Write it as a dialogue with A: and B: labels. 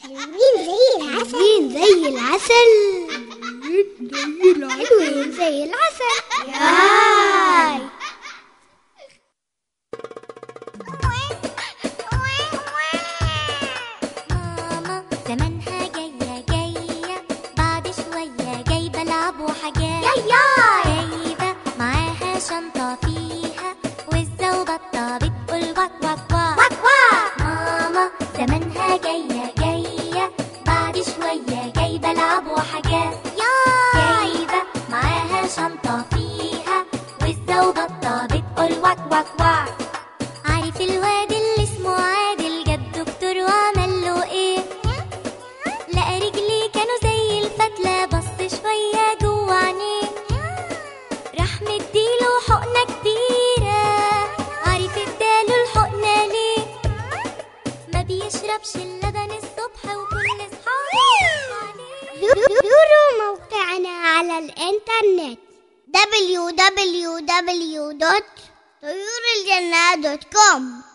A: حلوين زي العسل حلوين زي العسل حلوين زي العسل ياي
B: ماما زمانها جاية جاية بعد شوية جايبة لعب وحاجات جايبة معاها شنطة فيها وزة وبطة بتقول واك واك واك ماما زمانها جاية جاية بعد شوية جايبة لعب وحاجات جايبة معاها شنطة فيها وزة وبطة بتقول واك واك واك عارف الواد اللي اسمه عادل جاب دكتور وعمل له ايه لقى رجلي كانوا زي الفتلة بص شوية جوه عينيه راح مديله حقنة كبيرة عارف اداله الحقنة ليه ما بيشربش اللبن الصبح وكل اصحابه عليه
A: زوروا موقعنا على الإنترنت www.طيورالجنة.com